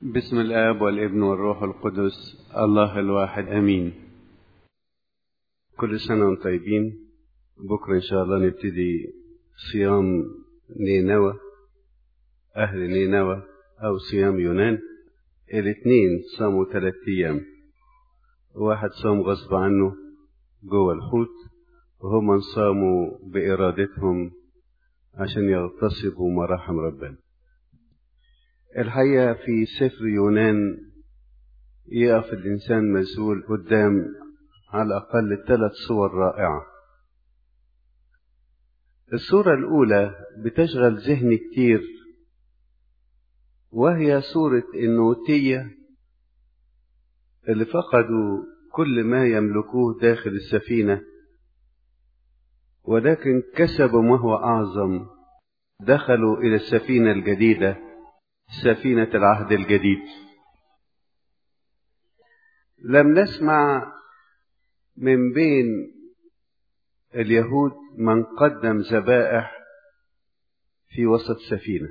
بسم الآب والابن والروح القدس الله الواحد أمين كل سنة وانتم طيبين بكرة إن شاء الله نبتدي صيام نينوى أهل نينوى أو صيام يونان الاثنين صاموا ثلاثة أيام واحد صام غصب عنه جوه الحوت وهم صاموا بإرادتهم عشان يغتصبوا مراحم ربنا الحقيقة في سفر يونان يقف الإنسان مسؤول قدام على الأقل ثلاث صور رائعة الصورة الأولى بتشغل ذهني كتير وهي صورة النوتية اللي فقدوا كل ما يملكوه داخل السفينة ولكن كسبوا ما هو أعظم دخلوا إلى السفينة الجديدة سفينة العهد الجديد لم نسمع من بين اليهود من قدم ذبائح في وسط سفينة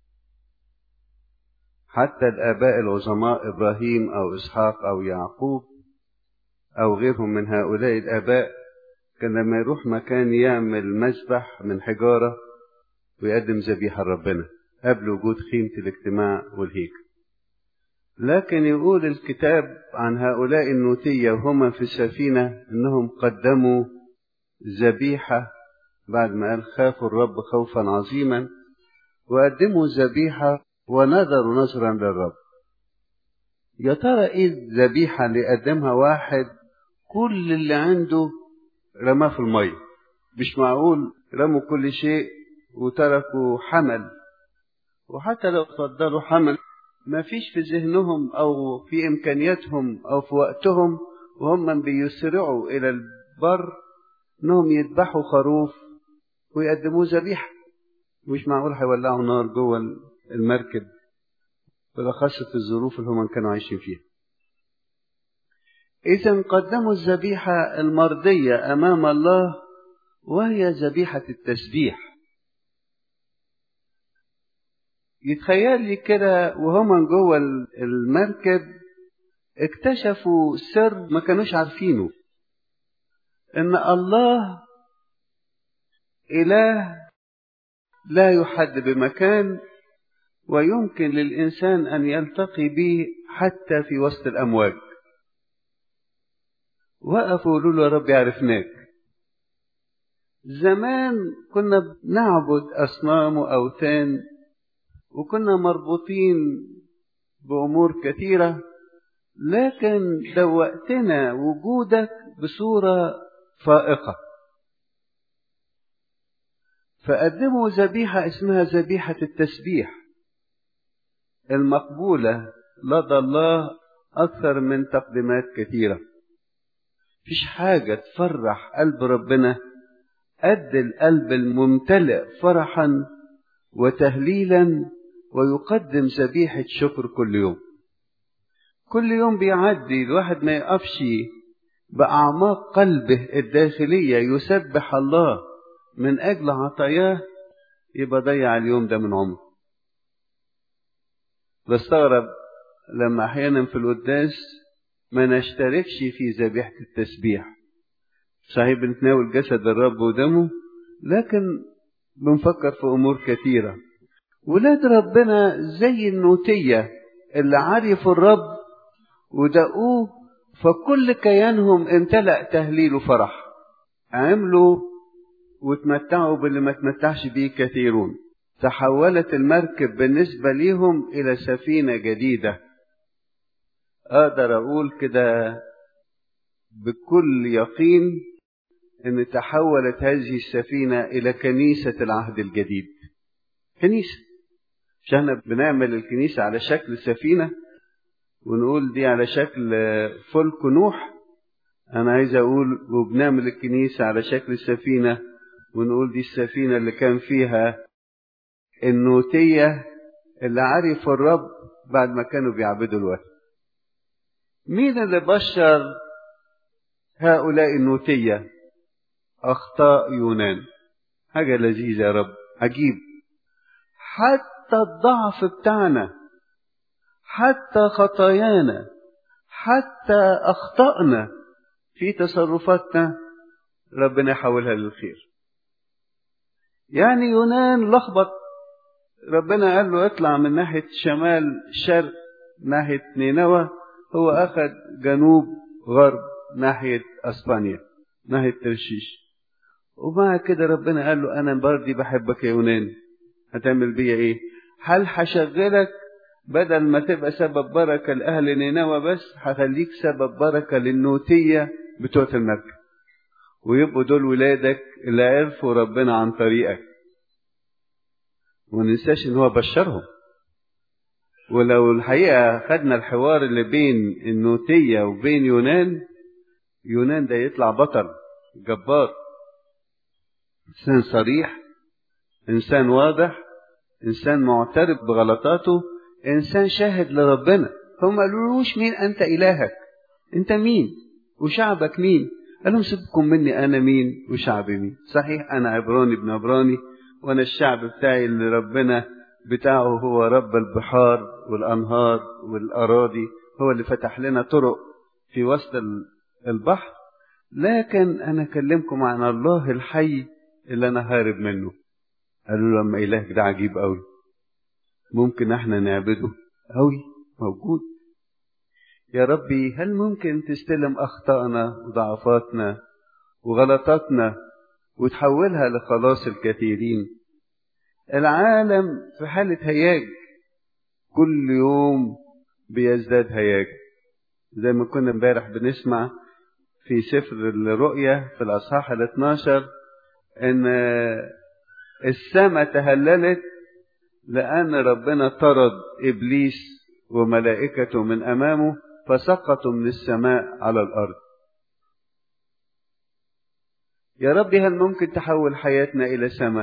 حتى الآباء العظماء إبراهيم أو إسحاق أو يعقوب أو غيرهم من هؤلاء الآباء كان لما يروح مكان يعمل مذبح من حجارة ويقدم ذبيحة لربنا قبل وجود خيمة الاجتماع والهيكل لكن يقول الكتاب عن هؤلاء النوتية وهم في السفينة أنهم قدموا ذبيحة بعد ما قال خافوا الرب خوفا عظيما وقدموا ذبيحة ونذروا نذرا للرب يا ترى ايه الذبيحة اللي قدمها واحد كل اللي عنده رماه في المية مش معقول رموا كل شيء وتركوا حمل وحتى لو فضلوا حمل ما فيش في ذهنهم أو في إمكانياتهم أو في وقتهم وهم بيسرعوا إلى البر إنهم يذبحوا خروف ويقدموه ذبيحة مش معقول هيولعوا نار جوه المركب بالأخص في الظروف اللي هم كانوا عايشين فيها إذا قدموا الذبيحة المرضية أمام الله وهي ذبيحة التسبيح يتخيل لي كده وهم جوه المركب اكتشفوا سر ما كانوش عارفينه ان الله اله لا يحد بمكان ويمكن للانسان ان يلتقي به حتى في وسط الامواج وقفوا يقولوا له يا رب عرفناك زمان كنا بنعبد اصنام واوثان وكنا مربوطين بأمور كثيرة لكن دوقتنا وجودك بصورة فائقة فقدموا ذبيحة اسمها ذبيحة التسبيح المقبولة لدى الله أكثر من تقديمات كثيرة فيش حاجة تفرح قلب ربنا قد القلب الممتلئ فرحا وتهليلا ويقدم ذبيحة شكر كل يوم كل يوم بيعدي الواحد ما يقفش بأعماق قلبه الداخلية يسبح الله من أجل عطاياه يبقى ضيع اليوم ده من عمره بستغرب لما أحيانا في القداس ما نشتركش في ذبيحة التسبيح صحيح بنتناول جسد الرب ودمه لكن بنفكر في أمور كثيرة ولاد ربنا زي النوتية اللي عرفوا الرب ودقوه فكل كيانهم امتلأ تهليل وفرح عملوا وتمتعوا باللي ما تمتعش بيه كثيرون تحولت المركب بالنسبة ليهم إلى سفينة جديدة أقدر أقول كده بكل يقين أن تحولت هذه السفينة إلى كنيسة العهد الجديد كنيسة مش احنا بنعمل الكنيسة على شكل سفينة ونقول دي على شكل فلك نوح أنا عايز أقول وبنعمل الكنيسة على شكل سفينة ونقول دي السفينة اللي كان فيها النوتية اللي عرفوا الرب بعد ما كانوا بيعبدوا الوثن مين اللي بشر هؤلاء النوتية أخطاء يونان حاجة لذيذة يا رب عجيب حتى الضعف بتاعنا حتى خطايانا حتى أخطأنا في تصرفاتنا ربنا يحولها للخير يعني يونان لخبط ربنا قال له اطلع من ناحية شمال شرق ناحية نينوى هو أخذ جنوب غرب ناحية أسبانيا ناحية ترشيش ومع كده ربنا قال له أنا برضي بحبك يا يونان هتعمل بيا إيه؟ هل هشغلك بدل ما تبقى سبب بركة لأهل نينوى بس هخليك سبب بركة للنوتية بتوع المركب ويبقوا دول ولادك اللي عرفوا ربنا عن طريقك وننساش ان هو بشرهم ولو الحقيقة خدنا الحوار اللي بين النوتية وبين يونان يونان ده يطلع بطل جبار إنسان صريح إنسان واضح إنسان معترف بغلطاته إنسان شاهد لربنا هم قالولوش مين أنت إلهك أنت مين وشعبك مين قال لهم سيبكم مني أنا مين وشعبي مين صحيح أنا عبراني ابن عبراني وأنا الشعب بتاعي اللي ربنا بتاعه هو رب البحار والأنهار والأراضي هو اللي فتح لنا طرق في وسط البحر لكن أنا أكلمكم عن الله الحي اللي أنا هارب منه قالوا له لما إلهك ده عجيب أوي ممكن احنا نعبده أوي موجود يا ربي هل ممكن تستلم أخطائنا وضعفاتنا وغلطاتنا وتحولها لخلاص الكثيرين العالم في حالة هياج كل يوم بيزداد هياج زي ما كنا امبارح بنسمع في سفر الرؤيا في الأصحاح ال 12 إن السماء تهللت لأن ربنا طرد إبليس وملائكته من أمامه فسقطوا من السماء على الأرض يا ربي هل ممكن تحول حياتنا إلى سماء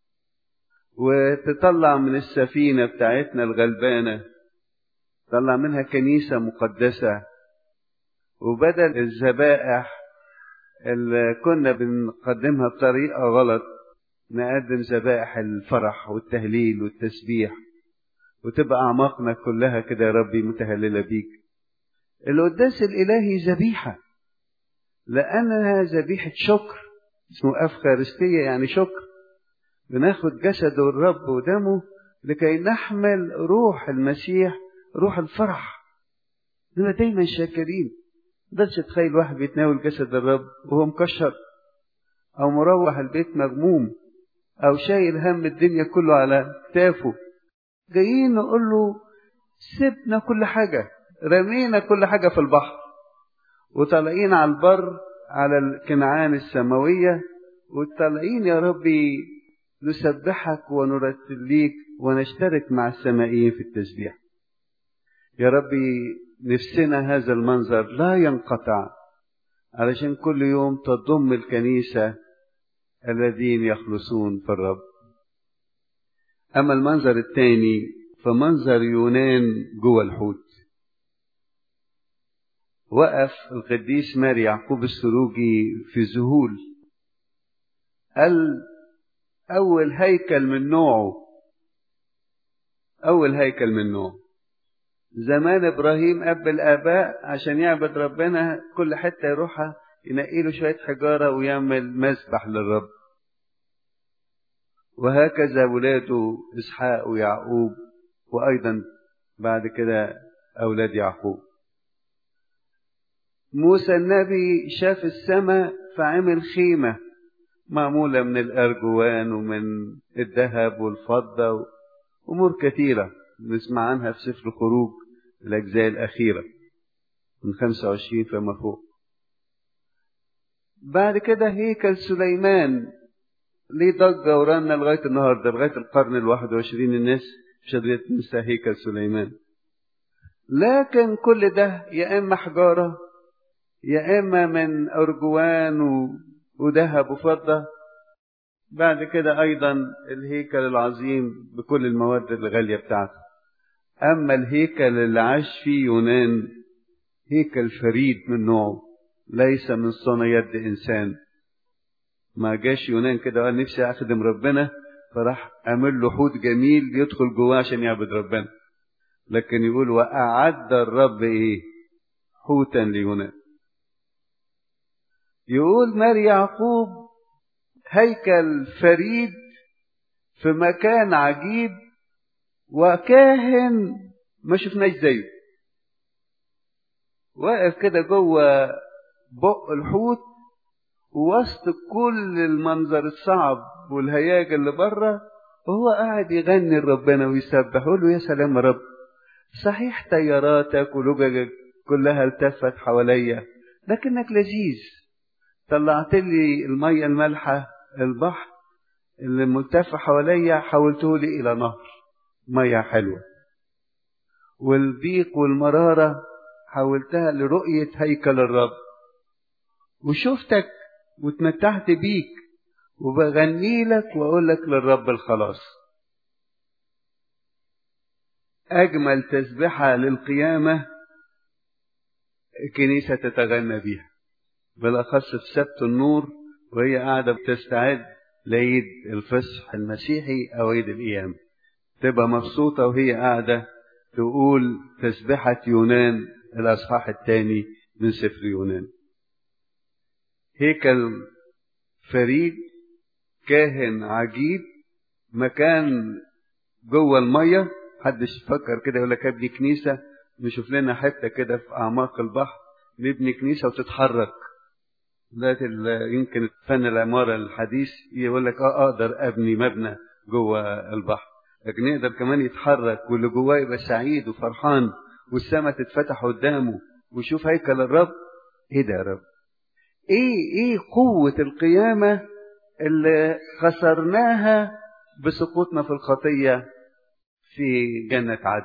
وتطلع من السفينة بتاعتنا الغلبانة تطلع منها كنيسة مقدسة وبدل الذبائح اللي كنا بنقدمها بطريقة غلط نقدم ذبائح الفرح والتهليل والتسبيح وتبقى أعماقنا كلها كده يا ربي متهللة بيك القداس الإلهي ذبيحة لأنها ذبيحة شكر اسمه أفخارستية يعني شكر بناخد جسد الرب ودمه لكي نحمل روح المسيح روح الفرح نبقى دايما شاكرين مقدرش تخيل واحد بيتناول جسد الرب وهو مكشر أو مروح البيت مغموم أو شايل هم الدنيا كله على كتافه جايين نقول له سيبنا كل حاجة رمينا كل حاجة في البحر وطالعين على البر على الكنعان السماوية وطالعين يا ربي نسبحك ونرتل ليك ونشترك مع السمائيين في التسبيح يا ربي نفسنا هذا المنظر لا ينقطع علشان كل يوم تضم الكنيسة الذين يخلصون في الرب أما المنظر الثاني فمنظر يونان جوه الحوت وقف القديس ماري يعقوب السروجي في ذهول قال أول هيكل من نوعه أول هيكل من نوعه زمان إبراهيم أب الآباء عشان يعبد ربنا كل حتة يروحها ينقي له شوية حجارة ويعمل مسبح للرب وهكذا ولاده إسحاق ويعقوب وأيضا بعد كده أولاد يعقوب موسى النبي شاف السماء فعمل خيمة معمولة من الأرجوان ومن الذهب والفضة وأمور كثيرة نسمع عنها في سفر الخروج الأجزاء الأخيرة من 25 فما فوق بعد كده هيكل سليمان ليه ضجة ورنة لغاية النهاردة لغاية القرن الواحد وعشرين الناس مش قادرة تنسى هيكل سليمان لكن كل ده يا إما حجارة يا إما من أرجوان وذهب وفضة بعد كده أيضا الهيكل العظيم بكل المواد الغالية بتاعته أما الهيكل اللي عاش فيه يونان هيكل فريد من نوعه ليس من صنع يد إنسان ما جاش يونان كده قال نفسي أخدم ربنا فراح عمل له حوت جميل يدخل جواه عشان يعبد ربنا لكن يقول وأعد الرب إيه حوتا ليونان يقول مار يعقوب هيكل فريد في مكان عجيب وكاهن ما شفناش زيه واقف كده جوه بق الحوت ووسط كل المنظر الصعب والهياج اللي بره وهو قاعد يغني لربنا ويسبح يقول له يا سلام يا رب صحيح طياراتك ولججك كلها التفت حواليا لكنك لذيذ طلعت لي المية المالحة البحر اللي ملتف حواليا حولته لي إلى نهر مية حلوة والضيق والمرارة حولتها لرؤية هيكل الرب وشفتك وتمتعت بيك وبغني لك وأقول لك للرب الخلاص أجمل تسبحة للقيامة الكنيسة تتغنى بيها بالأخص في سبت النور وهي قاعدة بتستعد لعيد الفصح المسيحي أو عيد القيامة تبقى مبسوطة وهي قاعدة تقول تسبحة يونان الأصحاح الثاني من سفر يونان هيكل فريد كاهن عجيب مكان جوه المية محدش فكر كده يقول لك ابني كنيسة نشوف لنا حتة كده في أعماق البحر نبني كنيسة وتتحرك دلوقتي يمكن فن العمارة الحديث يقول لك اه اقدر ابني مبنى جوه البحر لكن يقدر كمان يتحرك واللي جواه يبقى سعيد وفرحان والسماء تتفتح قدامه ويشوف هيكل الرب ايه ده يا رب ايه ايه قوة القيامة اللي خسرناها بسقوطنا في الخطية في جنة عدن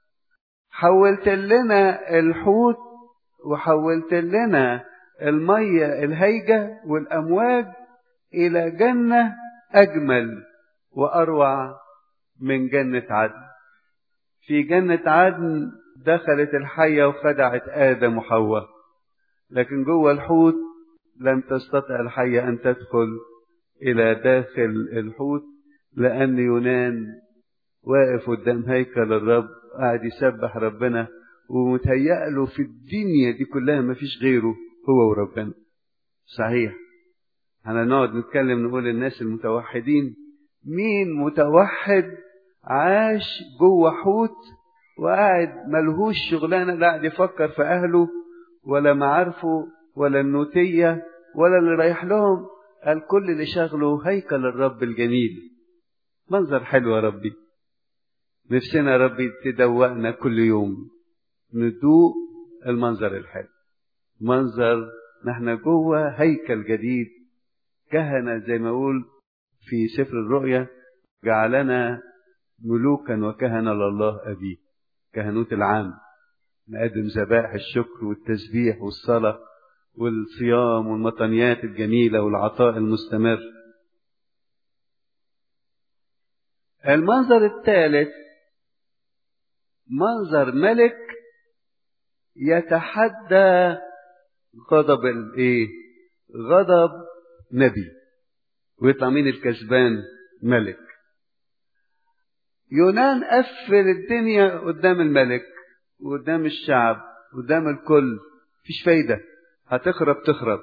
حولت لنا الحوت وحولت لنا المية الهيجة والأمواج إلى جنة أجمل وأروع من جنة عدن في جنة عدن دخلت الحية وخدعت آدم وحواء لكن جوه الحوت لم تستطع الحية أن تدخل إلى داخل الحوت لأن يونان واقف قدام هيكل الرب قاعد يسبح ربنا ومتهيأ له في الدنيا دي كلها ما فيش غيره هو وربنا صحيح احنا نقعد نتكلم نقول للناس المتوحدين مين متوحد عاش جوه حوت وقاعد ملهوش شغلانه لا قاعد يفكر في اهله ولا معارفه ولا النوتيه ولا اللي رايح لهم قال كل اللي شغله هيكل الرب الجميل منظر حلو يا ربي نفسنا يا ربي تدوقنا كل يوم ندوق المنظر الحلو منظر نحن جوه هيكل جديد كهنة زي ما أقول في سفر الرؤيا جعلنا ملوكا وكهنة لله أبيه كهنوت العام نقدم ذبائح الشكر والتسبيح والصلاة والصيام والمطنيات الجميلة والعطاء المستمر المنظر الثالث منظر ملك يتحدى غضب الايه غضب نبي ويطلع مين الكسبان ملك يونان قفل الدنيا قدام الملك وقدام الشعب قدام الكل مفيش فايدة هتخرب تخرب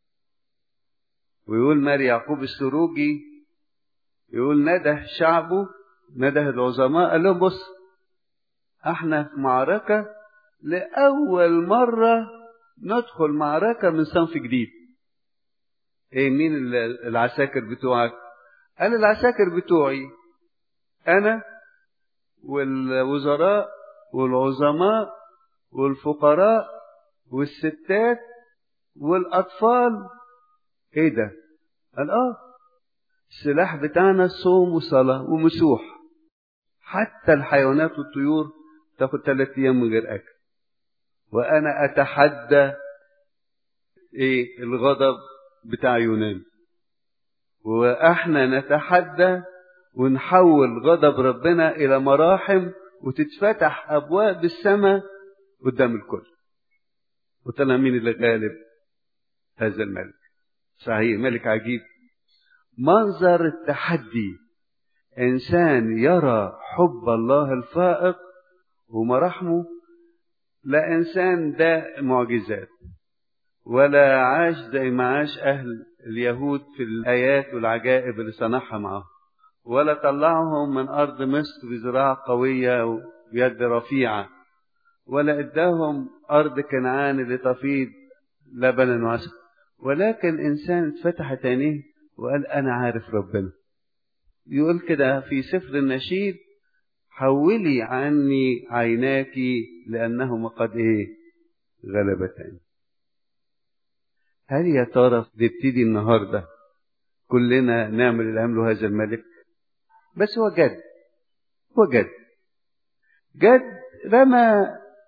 ويقول ماري يعقوب السروجي يقول نده شعبه نده العظماء قال لهم بص احنا في معركة لأول مرة ندخل معركة من صنف جديد ايه مين العساكر بتوعك قال العساكر بتوعي انا والوزراء والعظماء والفقراء والستات والاطفال ايه ده قال اه السلاح بتاعنا صوم وصلاة ومسوح حتى الحيوانات والطيور تاخد ثلاث ايام من غير اكل وانا اتحدى ايه الغضب بتاع يونان واحنا نتحدى ونحول غضب ربنا الى مراحم وتتفتح ابواب السماء قدام الكل وطلع مين اللي غالب هذا الملك صحيح ملك عجيب منظر التحدي انسان يرى حب الله الفائق ومراحمه لا إنسان ده معجزات ولا عاش زي ما عاش أهل اليهود في الآيات والعجائب اللي صنعها معهم ولا طلعهم من أرض مصر بزراعة قوية وبيد رفيعة ولا اداهم أرض كنعان اللي تفيض لبنا وعسل ولكن إنسان فتحت عينيه وقال أنا عارف ربنا يقول كده في سفر النشيد حولي عني عيناك لأنهما قد إيه غلبتان هل يا ترى نبتدي النهاردة كلنا نعمل اللي عمله هذا الملك بس هو جد هو جد جد رمى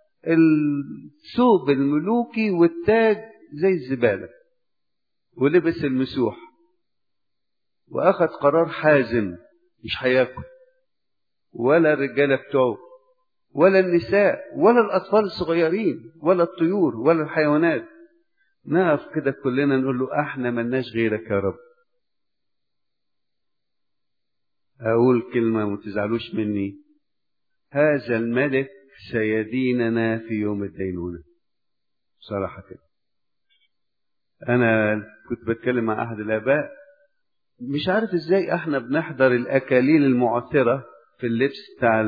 الثوب الملوكي والتاج زي الزبالة ولبس المسوح وأخذ قرار حازم مش هياكل ولا الرجالة بتوعه ولا النساء ولا الأطفال الصغيرين ولا الطيور ولا الحيوانات نقف كده كلنا نقول له احنا ملناش غيرك يا رب اقول كلمة ما تزعلوش مني هذا الملك سيديننا في يوم الدينونة صراحة كده انا كنت بتكلم مع احد الاباء مش عارف ازاي احنا بنحضر الاكاليل المعثرة في اللبس بتاع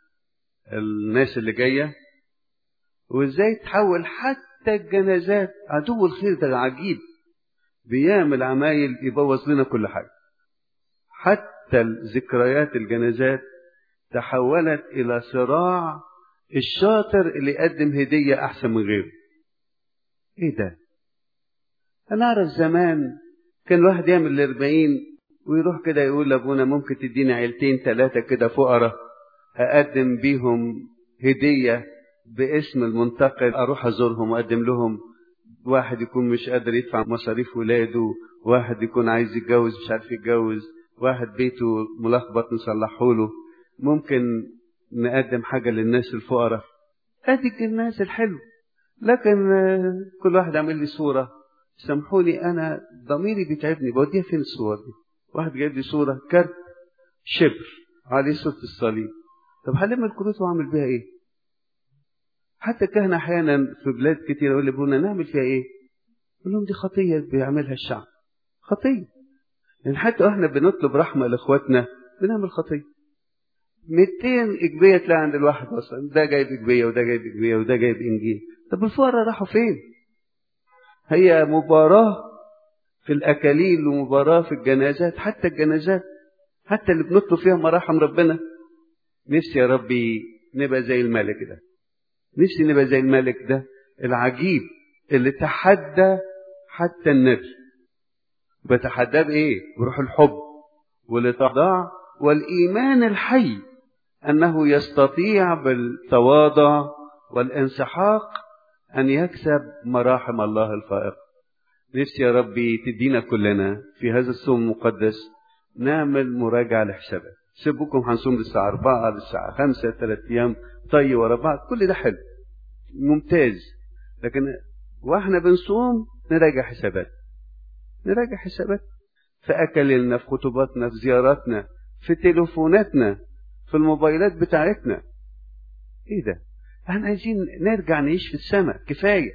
الناس اللي جاية وازاي تحول حتى حتى الجنازات عدو الخير ده عجيب بيعمل عمايل يبوظ لنا كل حاجة حتى ذكريات الجنازات تحولت إلى صراع الشاطر اللي يقدم هدية أحسن من غيره إيه ده أنا أعرف زمان كان الواحد يعمل الأربعين ويروح كده يقول لأبونا ممكن تديني عيلتين ثلاثة كده فقراء أقدم بيهم هدية باسم المنتقل اروح ازورهم واقدم لهم واحد يكون مش قادر يدفع مصاريف ولاده واحد يكون عايز يتجوز مش عارف يتجوز واحد بيته ملخبط نصلحه له ممكن نقدم حاجة للناس الفقراء ادي الناس الحلو لكن كل واحد عامل لي صورة سامحوني انا ضميري بيتعبني بوديها فين الصور دي واحد جايب لي صورة كارت شبر عليه صورة الصليب طب هلم الكروت واعمل بيها ايه حتى كهنة أحيانا في بلاد كتير يقول لابونا نعمل فيها إيه؟ يقول لهم دي خطية بيعملها الشعب خطية يعني حتى احنا بنطلب رحمة لإخواتنا بنعمل خطية 200 إجبية تلاقي عند الواحد أصلا ده جايب إجبية وده جايب إجبية وده جايب إنجيل طب الفقراء راحوا فين؟ هي مباراة في الأكاليل ومباراة في الجنازات حتى الجنازات حتى اللي بنطلب فيها مراحم ربنا نفسي يا ربي نبقى زي الملك ده نفسي نبقى زي الملك ده العجيب اللي تحدى حتى النبي بتحداه بايه بروح الحب والاتضاع والايمان الحي انه يستطيع بالتواضع والانسحاق ان يكسب مراحم الله الفائقه نفسي يا ربي تدينا كلنا في هذا الصوم المقدس نعمل مراجعه لحسابات سيبكم هنصوم للساعه 4 للساعه 5 ثلاث ايام طي ورا بعض كل ده حلو ممتاز لكن واحنا بنصوم نراجع حسابات نراجع حسابات في أكلنا في خطوباتنا في زياراتنا في تليفوناتنا في الموبايلات بتاعتنا ايه ده احنا عايزين نرجع نعيش في السماء كفاية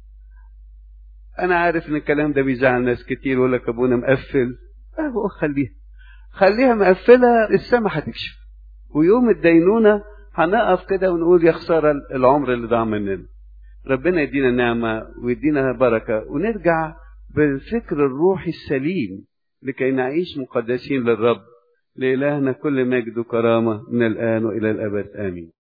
انا عارف ان الكلام ده بيزعل ناس كتير يقول لك ابونا مقفل اهو خليها خليها مقفلة السماء هتكشف ويوم الدينونة هنقف كده ونقول يا خسارة العمر اللي ضاع مننا ربنا يدينا نعمة ويدينا بركة ونرجع بالفكر الروحي السليم لكي نعيش مقدسين للرب لإلهنا كل مجد وكرامة من الآن وإلى الأبد آمين